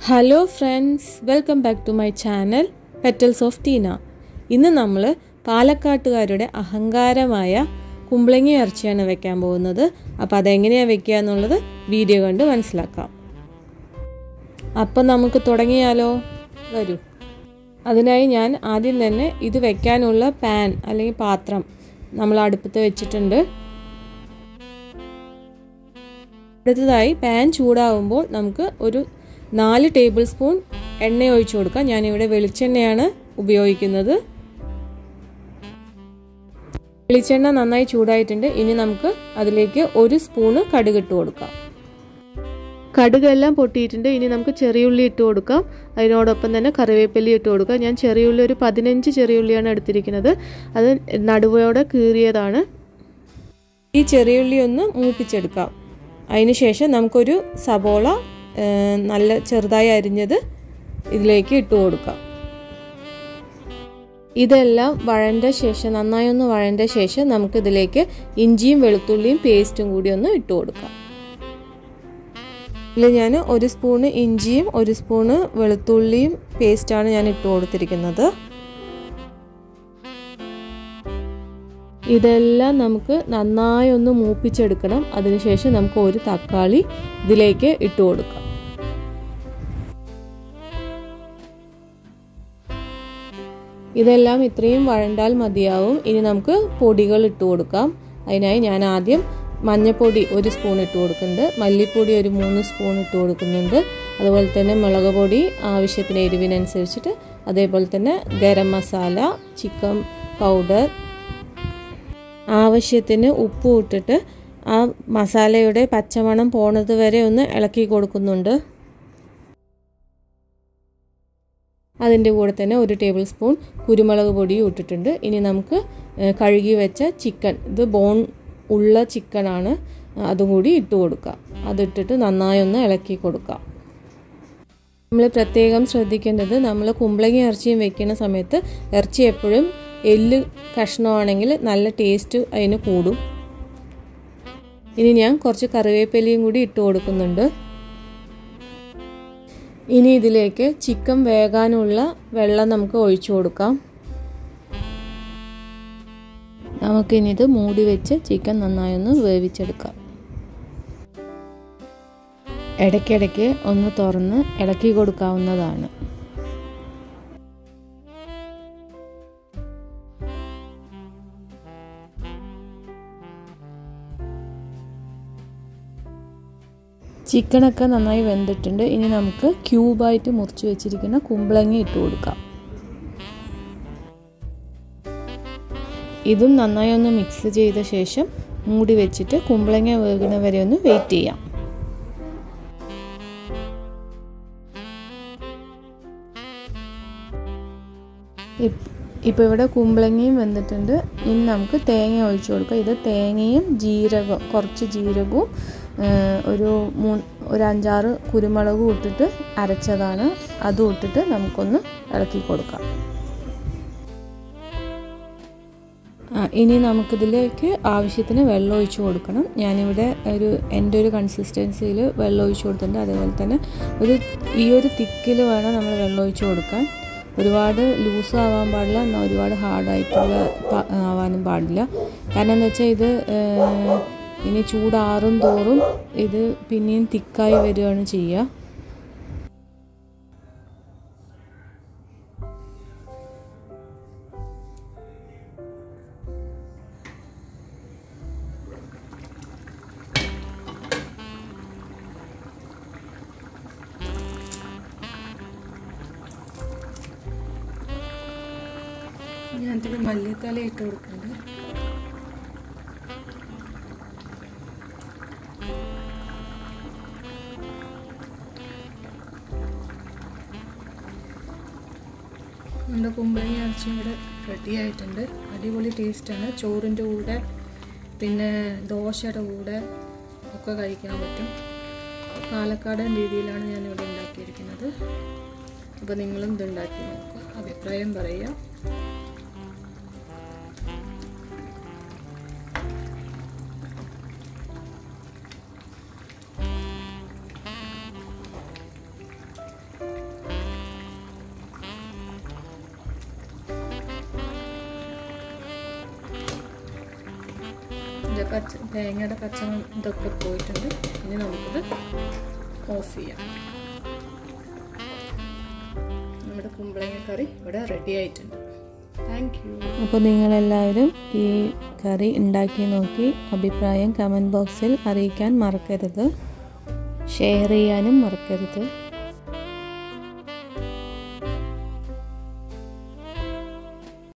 hello friends welcome back to my channel petals of Teena ഇന്ന് നമ്മൾ പാലക്കാട്ടുകാരുടെ അഹങ്കാരമായ കുമ്പളങ്ങി ഇറച്ചിയാണ് വെക്കാൻ പോകുന്നത് അപ്പോൾ അതെങ്ങനെയാണ് വെക്കുക എന്നുള്ളത് വീഡിയോ കണ്ട് മനസ്സിലാക്കാം അപ്പം നമുക്ക് തുടങ്ങിയാലോ വരൂ അതിനായി ഞാൻ ആദ്യം തന്നെ ഇത് വെക്കാനുള്ള പാൻ അല്ലെങ്കിൽ പാത്രം നമ്മൾ അടുപ്പത്ത് വെച്ചിട്ടുണ്ട് അടുത്തതായി പാൻ ചൂടാവുമ്പോൾ നമുക്ക് ഒരു നാല് ടേബിൾ സ്പൂൺ എണ്ണ ഒഴിച്ചു കൊടുക്കാം ഞാനിവിടെ വെളിച്ചെണ്ണയാണ് ഉപയോഗിക്കുന്നത് വെളിച്ചെണ്ണ നന്നായി ചൂടായിട്ടുണ്ട് ഇനി നമുക്ക് അതിലേക്ക് ഒരു സ്പൂണ് കടുക് ഇട്ട് കൊടുക്കാം കടുകെല്ലാം പൊട്ടിയിട്ടുണ്ട് ഇനി നമുക്ക് ചെറിയുള്ളി ഇട്ട് കൊടുക്കാം അതിനോടൊപ്പം തന്നെ കറിവേപ്പില ഇട്ട് കൊടുക്കാം ഞാൻ ചെറിയുള്ളി ഒരു പതിനഞ്ച് ചെറിയുള്ളിയാണ് എടുത്തിരിക്കുന്നത് അത് നടുവയോടെ കീറിയതാണ് ഈ ചെറിയുള്ളി ഒന്ന് മൂപ്പിച്ചെടുക്കാം അതിനുശേഷം നമുക്കൊരു സബോള നല്ല ചെറുതായി അരിഞ്ഞത് ഇതിലേക്ക് ഇട്ട് കൊടുക്കാം ഇതെല്ലാം വഴണ്ട ശേഷം നന്നായി ഒന്ന് വഴണ്ട ശേഷം നമുക്കിതിലേക്ക് ഇഞ്ചിയും വെളുത്തുള്ളിയും പേസ്റ്റും കൂടി ഒന്ന് ഇട്ട് കൊടുക്കാം ഇതിൽ ഞാൻ ഒരു സ്പൂണ് ഇഞ്ചിയും ഒരു സ്പൂണ് വെളുത്തുള്ളിയും പേസ്റ്റാണ് ഞാൻ ഇട്ട് കൊടുത്തിരിക്കുന്നത് ഇതെല്ലാം നമുക്ക് നന്നായി ഒന്ന് മൂപ്പിച്ചെടുക്കണം അതിനുശേഷം നമുക്ക് ഒരു തക്കാളി ഇതിലേക്ക് ഇട്ട് കൊടുക്കാം ഇതെല്ലാം ഇത്രയും വഴണ്ടാൽ മതിയാവും ഇനി നമുക്ക് പൊടികൾ ഇട്ട് കൊടുക്കാം അതിനായി ഞാൻ ആദ്യം മഞ്ഞൾപ്പൊടി ഒരു സ്പൂൺ ഇട്ട് കൊടുക്കുന്നുണ്ട് മല്ലിപ്പൊടി ഒരു മൂന്ന് സ്പൂൺ ഇട്ട് കൊടുക്കുന്നുണ്ട് അതുപോലെ തന്നെ മുളക് പൊടി ആവശ്യത്തിന് എരിവിനനുസരിച്ചിട്ട് അതേപോലെ തന്നെ ഗരം മസാല ചിക്കൻ പൗഡർ ആവശ്യത്തിന് ഉപ്പ് ഇട്ടിട്ട് ആ മസാലയുടെ പച്ചമണം പോണത് വരെ ഒന്ന് ഇളക്കി കൊടുക്കുന്നുണ്ട് അതിൻ്റെ കൂടെ തന്നെ ഒരു ടേബിൾ സ്പൂൺ കുരുമുളക് പൊടിയും ഇട്ടിട്ടുണ്ട് ഇനി നമുക്ക് കഴുകി വെച്ച ചിക്കൻ ഇത് ബോൺ ഉള്ള ചിക്കനാണ് അതും കൂടി ഇട്ട് കൊടുക്കുക അതിട്ടിട്ട് നന്നായി ഒന്ന് ഇളക്കി കൊടുക്കാം നമ്മൾ പ്രത്യേകം ശ്രദ്ധിക്കേണ്ടത് നമ്മൾ കുമ്പളങ്ങി ഇറച്ചിയും വെക്കുന്ന സമയത്ത് ഇറച്ചി എപ്പോഴും എല്ല് കഷ്ണമാണെങ്കിൽ നല്ല ടേസ്റ്റ് അതിന് കൂടും ഇനി ഞാൻ കുറച്ച് കറിവേപ്പിലയും കൂടി ഇട്ട് കൊടുക്കുന്നുണ്ട് ഇനി ഇതിലേക്ക് ചിക്കൻ വേകാനുള്ള വെള്ളം നമുക്ക് ഒഴിച്ചു കൊടുക്കാം നമുക്കിനി ഇത് മൂടി വെച്ച് ചിക്കൻ നന്നായി ഒന്ന് വേവിച്ചെടുക്കാം ഇടയ്ക്കിടയ്ക്ക് ഒന്ന് തുറന്ന് ഇളക്കി കൊടുക്കാവുന്നതാണ് ചിക്കനൊക്കെ നന്നായി വെന്തിട്ടുണ്ട് ഇനി നമുക്ക് ക്യൂബായിട്ട് മുറിച്ച് വെച്ചിരിക്കുന്ന കുമ്പളങ്ങി ഇട്ട് കൊടുക്കാം ഇതും നന്നായി ഒന്ന് മിക്സ് ചെയ്ത ശേഷം മൂടി വെച്ചിട്ട് കുമ്പളങ്ങ വേകുന്ന വരെ ഒന്ന് വെയിറ്റ് ചെയ്യാം ഇപ്പോൾ ഇവിടെ കുമ്പളങ്ങയും വെന്തിട്ടുണ്ട് ഇനി നമുക്ക് തേങ്ങ ഒഴിച്ചു കൊടുക്കാം ഇത് തേങ്ങയും ജീരകം കുറച്ച് ജീരകവും ഒരു മൂ ഒരു അഞ്ചാറ് കുരുമുളകും ഇട്ടിട്ട് അരച്ചതാണ് അതും ഇട്ടിട്ട് നമുക്കൊന്ന് ഇളക്കി കൊടുക്കാം ഇനി നമുക്കിതിലേക്ക് ആവശ്യത്തിന് വെള്ളം ഒഴിച്ചു കൊടുക്കണം ഞാനിവിടെ ഒരു എൻ്റെ ഒരു കൺസിസ്റ്റൻസിയിൽ വെള്ളം ഒഴിച്ചു കൊടുത്തിട്ടുണ്ട് അതേപോലെ തന്നെ ഒരു ഈ ഒരു തിക്കിൽ വേണം നമ്മൾ വെള്ളം ഒഴിച്ചു കൊടുക്കാൻ ഒരുപാട് ലൂസ് ആവാൻ പാടില്ല എന്നാൽ ഒരുപാട് ഹാർഡായിട്ടുള്ള ആവാനും പാടില്ല കാരണം എന്താ വെച്ചാൽ ഇത് ഇനി ചൂടാറും തോറും ഇത് പിന്നെയും തിക്കായി വരികയാണ് ചെയ്യുക ഞാനതിൽ മല്ലിത്തല ഇട്ട് കൊടുക്കുന്നുണ്ട് നമ്മുടെ കുമ്പളങ്ങി ഇറച്ചി ഇവിടെ റെഡി ആയിട്ടുണ്ട് അടിപൊളി ടേസ്റ്റാണ് ചോറിൻ്റെ കൂടെ പിന്നെ ദോശയുടെ കൂടെ ഒക്കെ കഴിക്കാൻ പറ്റും പാലക്കാടൻ രീതിയിലാണ് ഞാനിവിടെ ഉണ്ടാക്കിയിരിക്കുന്നത് അപ്പോൾ നിങ്ങളും ഇത് ഉണ്ടാക്കി നോക്കുക അഭിപ്രായം പറയുക അതിൻ്റെ പച്ച തേങ്ങയുടെ പച്ചമണം ഇതൊക്കെ പോയിട്ടുണ്ട് ഇനി നമുക്കിത് ഓഫ് ചെയ്യാം നമ്മുടെ കുമ്പളങ്ങ കറി ഇവിടെ റെഡി ആയിട്ടുണ്ട് താങ്ക് യു അപ്പോൾ നിങ്ങളെല്ലാവരും ഈ കറി ഉണ്ടാക്കി നോക്കി അഭിപ്രായം കമൻറ്റ് ബോക്സിൽ അറിയിക്കാൻ മറക്കരുത് ഷെയർ ചെയ്യാനും മറക്കരുത്